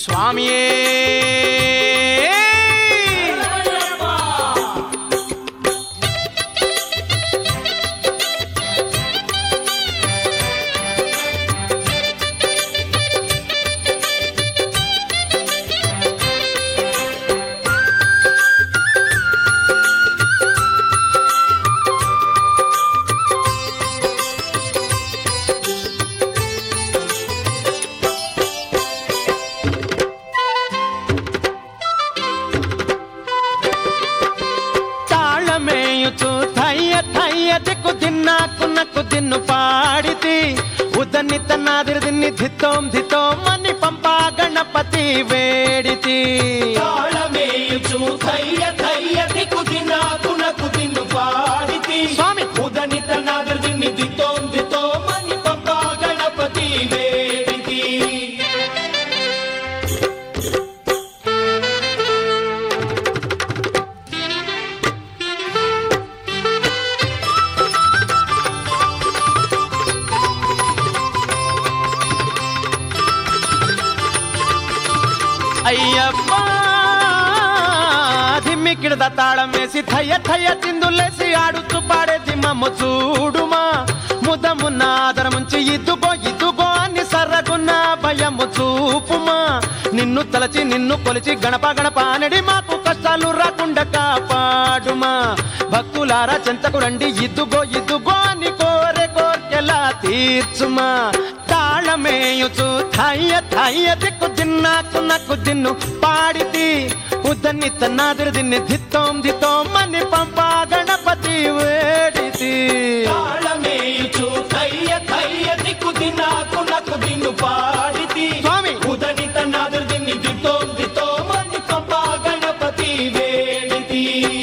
స్వామియే తాళమేయుచు ಥಯ್ಯ ಥಯ್ಯ ದಿಕ್ಕು ದಿನ್ನಾಕು ನಕ್ಕು ದಿನ್ನು ಪಾಡಿತಿ ಉದನ್ನಿ ತನ್ನಾದಿರ ದಿನ್ನಿ ಧಿತ್ತೋಂ ಧಿತ್ತೋಂ ಮನಿ ಪಂಪಾ ಗಣಪತಿ వేడితి తాళమేయుచు ధైర్య ధైర్య దిక్కు దినాకు నకు దిన్ను పాడితి స్వామి. ఉదని తనాదరు దిన్ని దితో దితో మని పంప గణపతి వేడితి అయ్యప్పా దిమ్మికిడద తాళం వేసి థయ్య థయ్య చిందులేసి ఆడుతూ పాడేది మమ్మ చూడుమా ముదమున్న ఆదరముంచి ఇద్దుగో ఇద్దుగో అని సర్రగున్న భయము చూపుమా నిన్ను తలచి నిన్ను కొలిచి గణప గణప అనడి మాకు కష్టాలు రాకుండా కాపాడుమా భక్తులారా చెంతకు రండి ఇద్దుగో ఇద్దుగో అని కోరే కోర్కెలా తీర్చుమా తాళమేయుచు థయ్య థయ్య దిక్కు దిన్నాకు నక్కు దిన్ను పాడితి ఉద్దన్ని తన్నాదిరి దిన్ని ధిత్తోం ధిత్తోం అని పంపా గణపతి వేడితి తాళమేయుచు ధైర్య ధైర్య దిక్కు దినాకు నకు దిన్ను పాడితి స్వామి. ఉదని తనాదరు దిన్ని దితో దితో మని పంప గణపతి వేడితి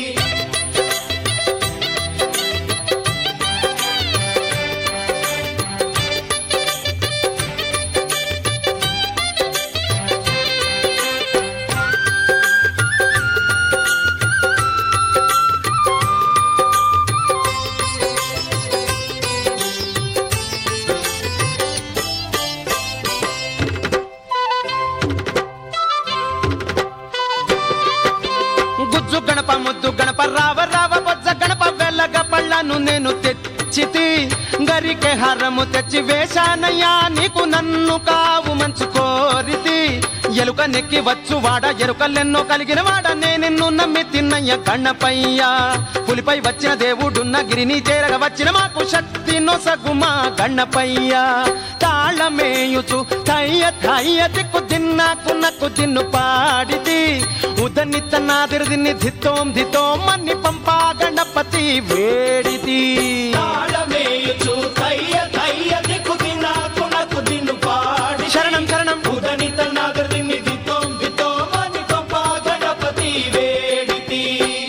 గుజ్జు గణప ముద్దు గణప రావ రావ బొజ్జ గణప వెల్లగ పళ్ళను నేను తెచ్చితి గరికె హారము తెచ్చి వేశానయ్యా నీకు నన్ను కావు మంచు కోరితి ఎలుక నెక్కి వచ్చు వాడ ఎరుకలెన్నో కలిగిన వాడ నే నిన్ను నమ్మి తిన్నయ్య గణపయ్యా పులిపై వచ్చిన దేవుడున్న గిరిని చేరగ వచ్చిన మాకు శక్తి నొసగుమా గణపయ్యా తాళమేయుచు తయ్య తయ్య దిక్కు దిన్నాకు నక్కు దిన్ను పాడితి ఉదన్ని తన్నాదిరి దిన్ని ధిత్తోం ధిత్తోం అన్ని పంపా గణపతి వేడితి తాళమేయుచు ధైర్య ధైర్య దిక్కు దినాకు నకు దిన్ను పాడి శరణం శరణం ఉదని తన్నాదరు దిన్ని దితో దితో మని పంప గణపతి వేడితి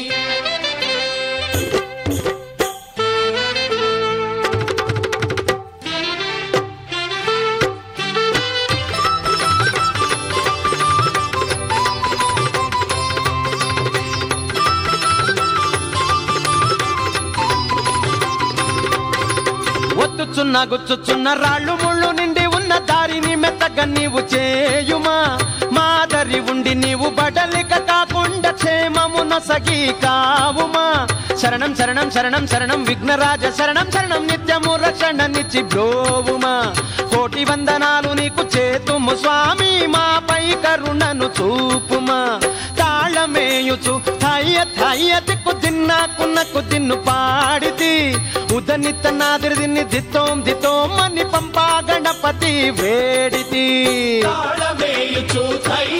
ఒత్తుచున్న గుచ్చుచున్న రాళ్ళు ముళ్ళు నిండి ఉన్న దారిని మెత్తగా నీవు చేయుమా మాదరి ఉండి నీవు బడలిక కాకుండా క్షేమము నొసగి కావుమా శరణం శరణం శరణం శరణం విఘ్నరాజ శరణం శరణం నిత్యము రక్షణ నిచ్చి బ్రోవుమా కోటి వందనాలు నీకు చేతుము స్వామి మాపై కరుణను చూపుమా తాళమేయుచు థయ్య థయ్య దిక్కు దిన్నాకు నక్కు దిన్ను పాడితి ఉదని తన్నాదిరి దిన్ని దిత్తోం దిత్తోం అని పంపా గణపతి వేడితి తాళమేయుచు ధైర్య